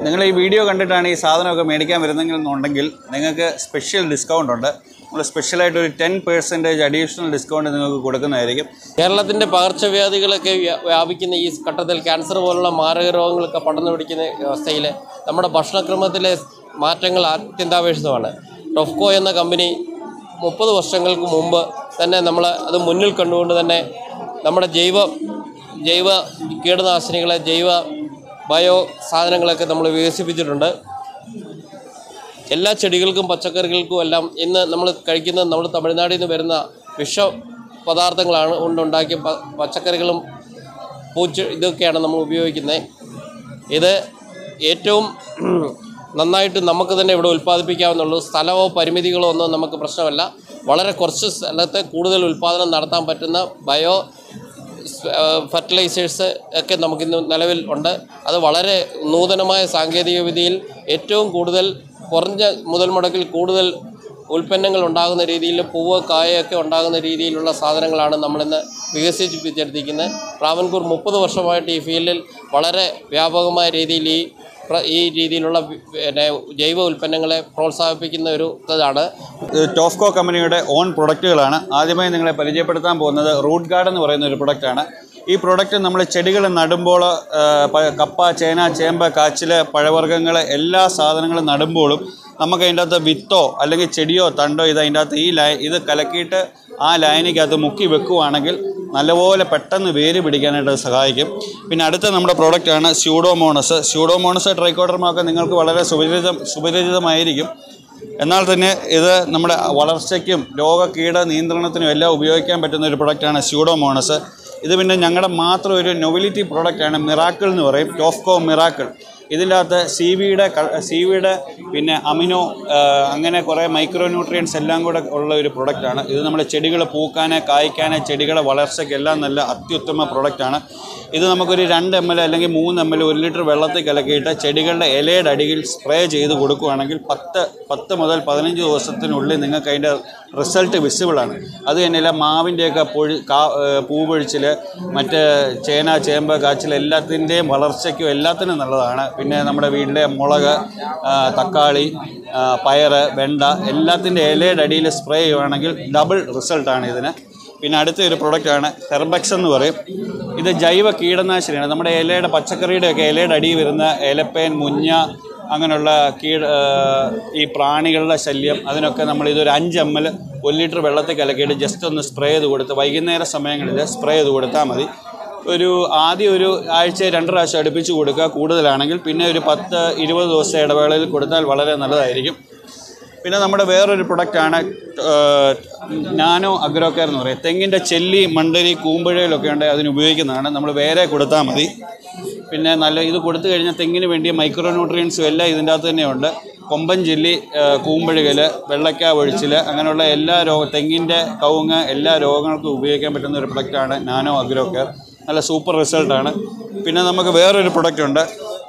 നിങ്ങൾ ഈ വീഡിയോ കണ്ടിട്ടാണ് ഈ സാധനമൊക്കെ മേടിക്കാൻ വരുന്നെന്നുണ്ടെങ്കിൽ നിങ്ങൾക്ക് സ്പെഷ്യൽ ഡിസ്കൗണ്ട് ഉണ്ട് നമ്മൾ സ്പെഷ്യലായിട്ട് ഒരു ടെൻ പെർസെൻറ്റേജ് അഡീഷണൽ ഡിസ്കൗണ്ട് നിങ്ങൾക്ക് കൊടുക്കുന്നതായിരിക്കും കേരളത്തിൻ്റെ പകർച്ചവ്യാധികളൊക്കെ വ്യാ- വ്യാപിക്കുന്ന ഈ ഘട്ടത്തിൽ ക്യാൻസർ പോലുള്ള മാരക രോഗങ്ങളൊക്കെ പടർന്നു പിടിക്കുന്ന അവസ്ഥയിൽ നമ്മുടെ ഭക്ഷണക്രമത്തിലെ മാറ്റങ്ങൾ അത്യന്താപേക്ഷിതമാണ് ടൊഫ്കോ എന്ന കമ്പനി മുപ്പത് വർഷങ്ങൾക്ക് മുമ്പ് തന്നെ നമ്മൾ അത് മുന്നിൽ കണ്ടുകൊണ്ട് തന്നെ നമ്മുടെ ജൈവ ജൈവ കീടനാശിനികളെ ജൈവ ബയോ സാധനങ്ങളൊക്കെ നമ്മൾ വികസിപ്പിച്ചിട്ടുണ്ട് എല്ലാ ചെടികൾക്കും പച്ചക്കറികൾക്കും എല്ലാം ഇന്ന് നമ്മൾ കഴിക്കുന്ന നമ്മൾ തമിഴ്നാട്ടിൽ നിന്ന് വരുന്ന വിഷ പദാർത്ഥങ്ങളാണ് കൊണ്ടുണ്ടാക്കിയ പ- പച്ചക്കറികളും പൂച്ച ഇതൊക്കെയാണ് നമ്മൾ ഉപയോഗിക്കുന്നത് ഇത് ഏറ്റവും നന്നായിട്ട് നമുക്ക് തന്നെ ഇവിടെ ഉൽപ്പാദിപ്പിക്കാവുന്നുള്ളൂ സ്ഥലമോ പരിമിതികളോ ഒന്നും നമുക്ക് പ്രശ്നമല്ല വളരെ കുറച്ച് സ്ഥലത്ത് കൂടുതൽ ഉൽപ്പാദനം നടത്താൻ പറ്റുന്ന ബയോ ഫെർട്ടിലൈസേഴ്സ് ഒക്കെ നമുക്കിന്ന് നിലവിൽ ഉണ്ട് അത് വളരെ നൂതനമായ സാങ്കേതിക വിദ്യയിൽ ഏറ്റവും കൂടുതൽ കുറഞ്ഞ മുതൽ മുടക്കിൽ കൂടുതൽ ഉൽപ്പന്നങ്ങൾ ഉണ്ടാകുന്ന രീതിയിൽ പൂവ് കായൊക്കെ ഉണ്ടാകുന്ന രീതിയിലുള്ള സാധനങ്ങളാണ് നമ്മളിന്ന് വികസിപ്പിച്ചെടുത്തിരിക്കുന്നത് ട്രാവൻകൂർ മുപ്പത് വർഷമായിട്ട് ഈ ഫീൽഡിൽ വളരെ വ്യാപകമായ രീതിയിൽ ഈ പ്ര- ഈ രീതിയിലുള്ള വി- പിന്നെ ജൈവ ഉൽപ്പന്നങ്ങളെ പ്രോത്സാഹിപ്പിക്കുന്ന ഒരു ഇതാണ് ഇത് ടോഫ്കോ കമ്പനിയുടെ ഓൺ പ്രൊഡക്റ്റുകളാണ് ആദ്യമായി നിങ്ങളെ പരിചയപ്പെടുത്താൻ പോകുന്നത് റൂട്ട് ഗാർഡ് എന്ന് പറയുന്ന ഒരു പ്രൊഡക്റ്റാണ് ഈ പ്രൊഡക്റ്റ് നമ്മൾ ചെടികൾ നടുമ്പോൾ ആ, പ- കപ്പ ചേന ചേമ്പ് കാച്ചിൽ പഴവർഗ്ഗങ്ങൾ എല്ലാ സാധനങ്ങളും നടുമ്പോഴും നമുക്ക് അതിൻ്റെ അകത്ത് വിത്തോ അല്ലെങ്കിൽ ചെടിയോ തണ്ടോ ഇത് അതിൻ്റെ അകത്ത് ഈ ലൈ ഇത് കലക്കിയിട്ട് ആ ലൈനിക്കകത്ത് മുക്കി വെക്കുവാണെങ്കിൽ നല്ലപോലെ പെട്ടെന്ന് വേര് പിടിക്കാനായിട്ട് അത് സഹായിക്കും പിന്നെ അടുത്ത നമ്മുടെ പ്രോഡക്റ്റാണ് സ്യൂഡോമോണസ് സ്യൂഡോമോണസ് ട്രൈക്കോഡർമൊക്കെ നിങ്ങൾക്ക് വളരെ സുപരിചിതം സുപരിചിതമായിരിക്കും എന്നാൽ തന്നെ ഇത് നമ്മുടെ വളർച്ചയ്ക്കും രോഗകീട നിയന്ത്രണത്തിനും എല്ലാം ഉപയോഗിക്കാൻ പറ്റുന്ന ഒരു പ്രൊഡക്റ്റാണ് സ്യൂഡോമോണസ് ഇത് പിന്നെ ഞങ്ങളുടെ മാത്രം ഒരു നൊവലിറ്റി പ്രൊഡക്റ്റാണ് മിറാക്കിൾ എന്ന് പറയും ടോഫ്കോ മിറാക്കിൾ ഇതിൻ്റെ അകത്ത് സി വിയുടെ സി വിയുടെ പിന്നെ അമിനോ ആ, അങ്ങനെ കുറേ മൈക്രോ ന്യൂട്രിയൻസ് എല്ലാം കൂടെ ഉള്ള ഒരു പ്രൊഡക്റ്റാണ് ഇത് നമ്മുടെ ചെടികൾ പൂക്കാന് കായ്ക്കാന് ചെടികളെ വളർച്ചയ്ക്കെല്ലാം നല്ല അത്യുത്തമ പ്രൊഡക്റ്റാണ് ഇത് നമുക്കൊരു രണ്ട് എം എൽ അല്ലെങ്കിൽ മൂന്ന് എം എൽ ഒരു ലിറ്റർ വെള്ളത്തിൽ കലക്കിയിട്ട് ചെടികളുടെ ഇലയുടെ അടിയിൽ സ്പ്രേ ചെയ്ത് കൊടുക്കുകയാണെങ്കിൽ പത്ത് പത്ത് മുതൽ പതിനഞ്ച് ദിവസത്തിനുള്ളിൽ നിങ്ങൾക്ക് അതിൻ്റെ റിസൾട്ട് വിസിബിളാണ് അത് തന്നെയല്ല മാവിൻ്റെയൊക്കെ പൊഴി കാ ഏഹ് പൂപൊഴിച്ചിൽ മറ്റ് ചേന ചേമ്പ് കാച്ചിൽ എല്ലാത്തിൻ്റെയും വളർച്ചയ്ക്കും എല്ലാത്തിനും നല്ലതാണ് പിന്നെ നമ്മുടെ വീട്ടിലെ മുളക് ആ, തക്കാളി ആ, പയറ് വെണ്ട എല്ലാത്തിൻ്റെ ഇലയുടെ അടിയിൽ സ്പ്രേ ചെയ്യുവാണെങ്കിൽ ഡബിൾ റിസൾട്ടാണ് ഇതിന് പിന്നെ അടുത്ത ഒരു പ്രൊഡക്റ്റാണ് ഹെർബക്സ് എന്ന് പറയും ഇത് ജൈവ കീടനാശിനിയാണ് നമ്മുടെ ഇലയുടെ പച്ചക്കറിയുടെ ഒക്കെ ഇലയുടെ അടിയിൽ വരുന്ന ഇലപ്പേൻ മുഞ്ഞ അങ്ങനെയുള്ള കീട ആ, ഈ പ്രാണികളുടെ ശല്യം അതിനൊക്കെ നമ്മൾ ഇതൊരു അഞ്ച് എം എൽ ഒരു ലിറ്റർ വെള്ളത്തിൽ കലക്കിയിട്ട് ജസ്റ്റ് ഒന്ന് സ്പ്രേ ചെയ്ത് കൊടുത്ത് വൈകുന്നേര സമയങ്ങളിൽ സ്പ്രേ ചെയ്ത് കൊടുത്താൽ മതി ഒരു ആദ്യം ഒരു ആഴ്ച രണ്ട് പ്രാവശ്യം അടുപ്പിച്ച് കൊടുക്കുക കൂടുതലാണെങ്കിൽ പിന്നെ ഒരു പത്ത് ഇരുപത് ദിവസം ഇടവേളയിൽ കൊടുത്താൽ വളരെ നല്ലതായിരിക്കും പിന്നെ നമ്മുടെ വേറൊരു പ്രൊഡക്റ്റാണ് നാനോ അഗ്രോ കെയർ എന്ന് പറയും തെങ്ങിൻ്റെ ചെല്ലി മണ്ടരി കൂമ്പഴയിലൊക്കെ ഉണ്ട് അതിന് ഉപയോഗിക്കുന്നതാണ് നമ്മൾ വേറെ കൊടുത്താൽ മതി പിന്നെ നല്ല ഇത് കൊടുത്തു കഴിഞ്ഞാൽ തെങ്ങിന് വേണ്ടിയ മൈക്രോ ന്യൂട്രിയൻസും എല്ലാം ഇതിൻ്റെ അകത്ത് തന്നെയുണ്ട് കൊമ്പൻ ചെല്ലി കൂമ്പഴുകൽ വെള്ളക്ക ഒഴിച്ചിൽ അങ്ങനെയുള്ള എല്ലാ രോഗ തെങ്ങിൻ്റെ കവുങ്ങ് എല്ലാ രോഗങ്ങൾക്കും ഉപയോഗിക്കാൻ പറ്റുന്ന ഒരു പ്രൊഡക്റ്റാണ് നാനോ അഗ്രോ കെയർ നല്ല സൂപ്പർ റിസൾട്ടാണ് പിന്നെ നമുക്ക് വേറൊരു പ്രൊഡക്റ്റ് ഉണ്ട്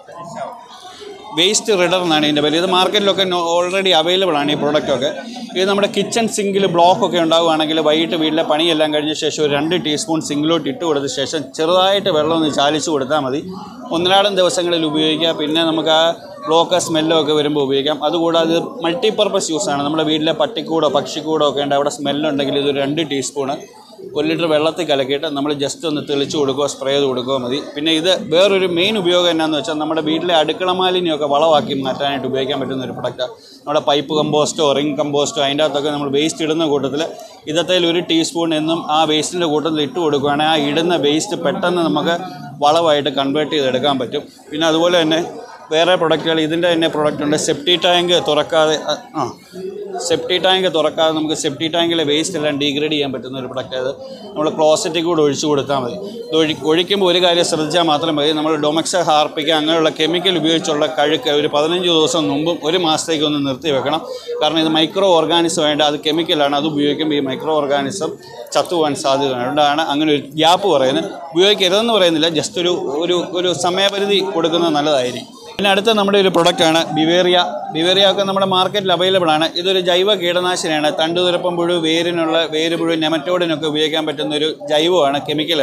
വേസ്റ്റ് റിഡർ എന്നാണ് ഇതിൻ്റെ പേര് ഇത് മാർക്കറ്റിലൊക്കെ ഓൾറെഡി അവൈലബിൾ ആണ് ഈ പ്രോഡക്റ്റൊക്കെ ഇത് നമ്മുടെ കിച്ചൺ സിങ്കിൽ ബ്ലോക്കൊക്കെ ഉണ്ടാവുകയാണെങ്കിൽ വൈകിട്ട് വീട്ടിലെ പണിയെല്ലാം കഴിഞ്ഞ ശേഷം ഒരു രണ്ട് ടീസ്പൂൺ സിങ്കിലോട്ട് ഇട്ട് കൊടുത്ത ശേഷം ചെറുതായിട്ട് വെള്ളം ഒന്ന് ചാലിച്ച് കൊടുത്താൽ മതി ഒന്നിനാടൻ ദിവസങ്ങളിൽ ഉപയോഗിക്കുക പിന്നെ നമുക്ക് ആ ബ്ലോക്ക് സ്മെല്ലോ ഒക്കെ വരുമ്പോൾ ഉപയോഗിക്കാം അതുകൂടാതെ ഇത് മൾട്ടിപ്പർപ്പസ് യൂസാണ് നമ്മുടെ വീട്ടിലെ പട്ടിക്കൂടോ പക്ഷിക്കൂടോ ഒക്കെ ഉണ്ട് അവിടെ സ്മെല്ലുണ്ടെങ്കിൽ ഇത് രണ്ട് ടീസ്പൂണ് ഒരു ലിറ്റർ വെള്ളത്തിൽ കലക്കിയിട്ട് നമ്മൾ ജസ്റ്റ് ഒന്ന് തെളിച്ച് കൊടുക്കുകയോ സ്പ്രേ ചെയ്ത് കൊടുക്കുകയോ മതി പിന്നെ ഇത് വേറൊരു മെയിൻ ഉപയോഗം എന്നാന്ന് വെച്ചാൽ നമ്മുടെ വീട്ടിലെ അടുക്കള മാലിന്യമൊക്കെ വളമാക്കി മാറ്റാനായിട്ട് ഉപയോഗിക്കാൻ പറ്റുന്ന ഒരു പ്രൊഡക്റ്റാണ് നമ്മുടെ പൈപ്പ് കമ്പോസ്റ്റോ റിംഗ് കമ്പോസ്റ്റോ അതിൻ്റെ അകത്തൊക്കെ നമ്മൾ വേസ്റ്റ് ഇടുന്ന കൂട്ടത്തിൽ ഇതത്തേൽ ഒരു ടീസ്പൂൺ എന്നും ആ വേസ്റ്റിൻ്റെ കൂട്ടത്തിൽ ഇട്ട് കൊടുക്കുകയാണെങ്കിൽ ആ ഇടുന്ന വേസ്റ്റ് പെട്ടെന്ന് നമുക്ക് വളമായിട്ട് കൺവേർട്ട് ചെയ്തെടുക്കാൻ പറ്റും പിന്നെ അതുപോലെ തന്നെ വേറെ പ്രൊഡക്റ്റുകൾ ഇതിൻ്റെ തന്നെ പ്രൊഡക്റ്റ് ഉണ്ട് സെപ്റ്റി ടാങ്ക് തുറക്കാതെ അ- ആ സെപ്റ്റി ടാങ്ക് തുറക്കാതെ നമുക്ക് സെപ്റ്റി ടാങ്കിലെ വേസ്റ്റ് എല്ലാം ഡീഗ്രേഡ് ചെയ്യാൻ പറ്റുന്ന ഒരു പ്രൊഡക്റ്റ് അത് നമ്മൾ ക്ലോസറ്റിൽ കൂടെ ഒഴിച്ചു കൊടുത്താൽ മതി ഇത് ഒഴി ഒഴിക്കുമ്പോൾ ഒരു കാര്യം ശ്രദ്ധിച്ചാൽ മാത്രം മതി നമ്മൾ ഡൊമക്സ ഹാർപ്പിക്ക അങ്ങനെയുള്ള കെമിക്കൽ ഉപയോഗിച്ചുള്ള കഴുക്ക് ഒരു പതിനഞ്ച് ദിവസം മുമ്പും ഒരു മാസത്തേക്ക് ഒന്ന് നിർത്തി വെക്കണം കാരണം ഇത് മൈക്രോ ഓർഗാനിസം ആയിട്ട് അത് കെമിക്കലാണ് അത് ഉപയോഗിക്കുമ്പോൾ ഈ മൈക്രോ ഓർഗാനിസം ചത്തുപോകാൻ സാധ്യതയാണ് അതുകൊണ്ടാണ് അങ്ങനെ ഒരു ഗ്യാപ്പ് പറയുന്നത് ഉപയോഗിക്കരുതെന്ന് പറയുന്നില്ല ജസ്റ്റ് ഒരു ഒരു ഒരു സമയപരിധി കൊടുക്കുന്നത് നല്ലതായിരിക്കും പിന്നെ അടുത്ത നമ്മുടെ ഒരു പ്രൊഡക്റ്റാണ് ബിവേറിയ ബിവേറിയ ഒക്കെ നമ്മുടെ മാർക്കറ്റിൽ അവൈലബിൾ ആണ് ഇതൊരു ജൈവ കീടനാശിനിയാണ് തണ്ടുതുരപ്പം പുഴു വേരിനുള്ള വേര് പുഴു നെമറ്റോഡിനൊക്കെ ഉപയോഗിക്കാൻ പറ്റുന്ന ഒരു ജൈവമാണ് കെമിക്കലല്ല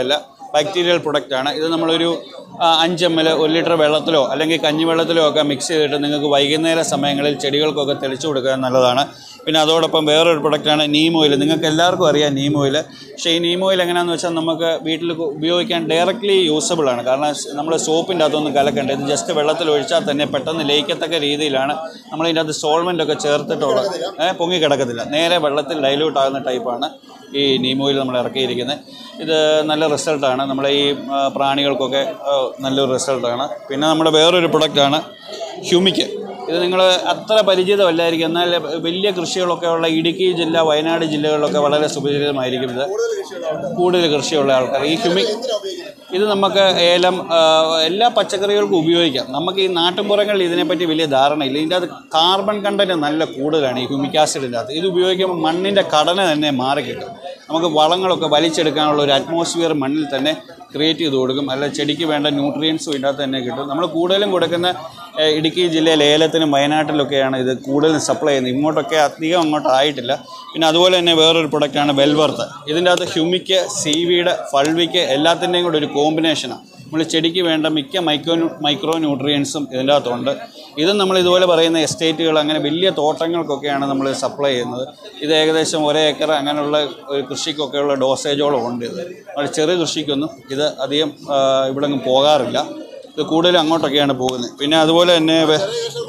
ബാക്ടീരിയൽ പ്രൊഡക്റ്റാണ് ഇത് നമ്മളൊരു ആ, അഞ്ച് എം എൽ ഒരു ലിറ്റർ വെള്ളത്തിലോ അല്ലെങ്കിൽ കഞ്ഞിവെള്ളത്തിലോ ഒക്കെ മിക്സ് ചെയ്തിട്ട് നിങ്ങൾക്ക് വൈകുന്നേര സമയങ്ങളിൽ ചെടികൾക്കൊക്കെ തെളിച്ചു കൊടുക്കാൻ നല്ലതാണ് പിന്നെ അതോടൊപ്പം വേറൊരു പ്രൊഡക്റ്റാണ് നീം ഓയിൽ നിങ്ങൾക്ക് എല്ലാവർക്കും അറിയാം നീം ഓയിൽ പക്ഷേ ഈ നീം ഓയിൽ എങ്ങനെയാണെന്ന് വെച്ചാൽ നമുക്ക് വീട്ടിൽ കു- ഉപയോഗിക്കാൻ ഡയറക്റ്റ്ലി യൂസബിൾ ആണ് കാരണം നമ്മൾ സോപ്പിൻ്റെ അകത്തൊന്നും കലക്കണ്ട ഇത് ജസ്റ്റ് വെള്ളത്തിൽ ഒഴിച്ചാൽ തന്നെ പെട്ടെന്ന് ലയിക്കത്തക്ക രീതിയിലാണ് നമ്മൾ ഇതിൻ്റെ അകത്ത് സോൾവെൻ്റ് ഒക്കെ ചേർത്തിട്ടുള്ളത് ഏഹ് പൊങ്ങി കിടക്കത്തില്ല നേരെ വെള്ളത്തിൽ ഡൈല്യൂട്ട് ആകുന്ന ടൈപ്പാണ് ഈ നീം ഓയിൽ നമ്മൾ ഇറക്കിയിരിക്കുന്നത് ഇത് നല്ല റിസൾട്ടാണ് നമ്മളെ ഈ ആ, പ്രാണികൾക്കൊക്കെ ആ, നല്ലൊരു റിസൾട്ടാണ് പിന്നെ നമ്മുടെ വേറൊരു പ്രൊഡക്റ്റാണ് ഹ്യൂമിക്ക് ഇത് നിങ്ങൾ അത്ര പരിചിതമല്ലായിരിക്കും എന്നാൽ വലിയ കൃഷികളൊക്കെ ഉള്ള ഇടുക്കി ജില്ല വയനാട് ജില്ലകളിലൊക്കെ വളരെ സുപരിചിതമായിരിക്കും ഇത് കൂടുതൽ കൃഷിയുള്ള ആൾക്കാർ ഈ ഹ്യൂമി ഇത് നമുക്ക് ഏലം ആ, എല്ലാ പച്ചക്കറികൾക്കും ഉപയോഗിക്കാം നമുക്ക് ഈ നാട്ടിൻപുറങ്ങളിൽ ഇതിനെപ്പറ്റി വലിയ ധാരണയില്ല ഇതിൻ്റെ അകത്ത് കാർബൺ കണ്ടൻറ്റ് നല്ല കൂടുതലാണ് ഈ ഹ്യൂമിക് ആസിഡിൻ്റെ അകത്ത് ഇത് ഉപയോഗിക്കുമ്പോൾ മണ്ണിൻ്റെ ഘടന തന്നെ മാറിക്കിട്ടും നമുക്ക് വളങ്ങളൊക്കെ വലിച്ചെടുക്കാനുള്ള ഒരു അറ്റ്മോസ്ഫിയർ മണ്ണിൽ തന്നെ ക്രിയേറ്റ് ചെയ്ത് കൊടുക്കും അല്ല ചെടിക്ക് വേണ്ട ന്യൂട്രിയൻസും ഇതിൻ്റെ അകത്ത് തന്നെ കിട്ടും നമ്മൾ കൂടുതലും കൊടുക്കുന്ന ഏഹ്, ഇടുക്കി ജില്ലയിൽ ഏലത്തിനും വയനാട്ടിലൊക്കെയാണ് ഇത് കൂടുതലും സപ്ലൈ ചെയ്യുന്നത് ഇങ്ങോട്ടൊക്കെ അധികം അങ്ങോട്ട് ആയിട്ടില്ല പിന്നെ അതുപോലെ തന്നെ വേറൊരു പ്രൊഡക്റ്റാണ് വെൽവർത്ത് ഇതിൻ്റെ അകത്ത് ഹ്യൂമിക്ക് സീവീഡ് ഫൾവിക്ക് എല്ലാത്തിൻ്റെയും കൂടെ ഒരു കോമ്പിനേഷനാണ് നമ്മൾ ചെടിക്ക് വേണ്ട മിക്ക മൈക്രോ മൈക്രോ ന്യൂട്രിയൻസും ഇതിൻ്റെ അകത്തുണ്ട് ഇത് നമ്മൾ ഇതുപോലെ പറയുന്ന എസ്റ്റേറ്റുകൾ അങ്ങനെ വലിയ തോട്ടങ്ങൾക്കൊക്കെയാണ് നമ്മൾ സപ്ലൈ ചെയ്യുന്നത് ഇത് ഏകദേശം ഒരേ ഏക്കർ അങ്ങനെയുള്ള ഒരു കൃഷിക്കൊക്കെയുള്ള ഡോസേജോളം ഉണ്ട് ഇത് അവിടെ ചെറിയ കൃഷിക്കൊന്നും ഇത് അധികം ആ, ഇവിടെ ഒന്നും പോകാറില്ല ഇത് കൂടുതലും അങ്ങോട്ടൊക്കെയാണ് പോകുന്നത് പിന്നെ അതുപോലെ തന്നെ വേ-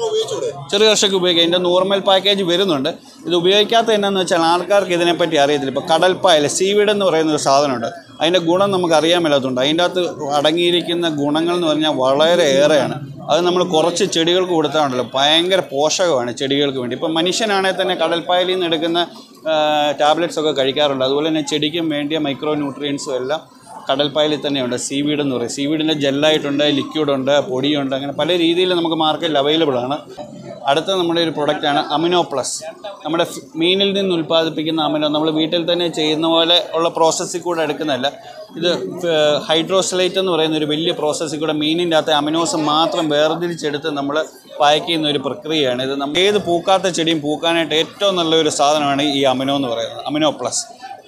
ചെറിയ കർഷകർക്ക് ഉപയോഗിക്കാം ഇതിൻ്റെ നോർമൽ പാക്കേജ് വരുന്നുണ്ട് ഇത് ഉപയോഗിക്കാത്ത എന്നാന്ന് വെച്ചാൽ ആൾക്കാർക്ക് ഇതിനെപ്പറ്റി അറിയത്തില്ല ഇപ്പോൾ കടൽപ്പായൽ സീവീഡ് എന്ന് പറയുന്ന ഒരു സാധനമുണ്ട് അതിൻ്റെ ഗുണം നമുക്ക് അറിയാൻ മേലാത്തതുണ്ട് അതിൻ്റെ അകത്ത് അടങ്ങിയിരിക്കുന്ന ഗുണങ്ങൾ എന്ന് പറഞ്ഞാൽ വളരെ ഏറെയാണ് അത് നമ്മൾ കുറച്ച് ചെടികൾക്ക് കൊടുത്താണല്ലോ ഭയങ്കര പോഷകമാണ് ചെടികൾക്ക് വേണ്ടി ഇപ്പം മനുഷ്യനാണെങ്കിൽ തന്നെ കടൽപ്പായലിൽ നിന്ന് എടുക്കുന്ന ടാബ്ലറ്റ്സ് ഒക്കെ കഴിക്കാറുണ്ട് അതുപോലെ തന്നെ ചെടിക്കും വേണ്ടിയ മൈക്രോ ന്യൂട്രിയൻസും എല്ലാം കടൽപ്പായലിൽ തന്നെയുണ്ട് സീവീഡ് എന്ന് പറയും സീവീഡിൻ്റെ ജെല്ലായിട്ടുണ്ട് ലിക്വിഡുണ്ട് പൊടിയുണ്ട് അങ്ങനെ പല രീതിയിൽ നമുക്ക് മാർക്കറ്റിൽ അവൈലബിൾ ആണ് അടുത്ത നമ്മുടെ ഒരു പ്രൊഡക്റ്റാണ് അമിനോ പ്ലസ് നമ്മുടെ ഫ്- മീനിൽ നിന്ന് ഉൽപ്പാദിപ്പിക്കുന്ന അമിനോ നമ്മൾ വീട്ടിൽ തന്നെ ചെയ്യുന്ന പോലെ ഉള്ള പ്രോസസ്സിൽ കൂടെ എടുക്കുന്നതല്ല ഇത് ഹൈഡ്രോസലേറ്റ് എന്ന് പറയുന്ന ഒരു വലിയ പ്രോസസ്സിൽ കൂടെ മീനിൻ്റെ അകത്തെ അമിനോസ് മാത്രം വേർതിരിച്ചെടുത്ത് നമ്മൾ പാക്ക് ചെയ്യുന്ന ഒരു പ്രക്രിയയാണ് ഇത് നമ്മൾ ഏത് പൂക്കാത്ത ചെടിയും പൂക്കാനായിട്ട് ഏറ്റവും നല്ലൊരു സാധനമാണ് ഈ അമിനോ എന്ന് പറയുന്നത് അമിനോ പ്ലസ്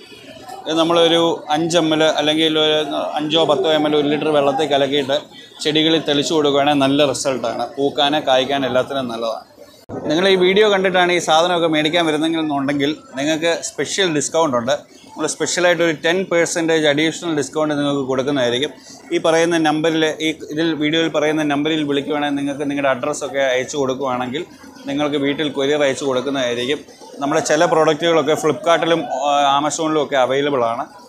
ഇത് നമ്മളൊരു അഞ്ച് എം എൽ അല്ലെങ്കിൽ ഒരു അഞ്ചോ പത്തോ എം എൽ ഒരു ലിറ്റർ വെള്ളത്തിൽ കലക്കിയിട്ട് ചെടികളിൽ തെളിച്ചു കൊടുക്കുകയാണെങ്കിൽ നല്ല റിസൾട്ടാണ് പൂക്കാന് കായ്ക്കാൻ എല്ലാത്തിനും നല്ലതാണ് നിങ്ങൾ ഈ വീഡിയോ കണ്ടിട്ടാണ് ഈ സാധനമൊക്കെ മേടിക്കാൻ വരുന്നെങ്കിൽ എന്നുണ്ടെങ്കിൽ നിങ്ങൾക്ക് സ്പെഷ്യൽ ഡിസ്കൗണ്ട് ഉണ്ട് നമ്മൾ സ്പെഷ്യലായിട്ട് ഒരു ടെൻ പെർസെൻറ്റേജ് അഡീഷണൽ ഡിസ്കൗണ്ട് നിങ്ങൾക്ക് കൊടുക്കുന്നതായിരിക്കും ഈ പറയുന്ന നമ്പറിൽ ഈ ഇതിൽ വീഡിയോയിൽ പറയുന്ന നമ്പറിൽ വിളിക്കുവാണെങ്കിൽ നിങ്ങൾക്ക് നിങ്ങളുടെ അഡ്രസ്സൊക്കെ അയച്ചു കൊടുക്കുകയാണെങ്കിൽ നിങ്ങൾക്ക് വീട്ടിൽ കൊറിയർ അയച്ചു കൊടുക്കുന്നതായിരിക്കും നമ്മുടെ ചില പ്രോഡക്റ്റുകളൊക്കെ ഫ്ലിപ്കാർട്ടിലും ആമസോണിലും ഒക്കെ അവൈലബിൾ ആണ്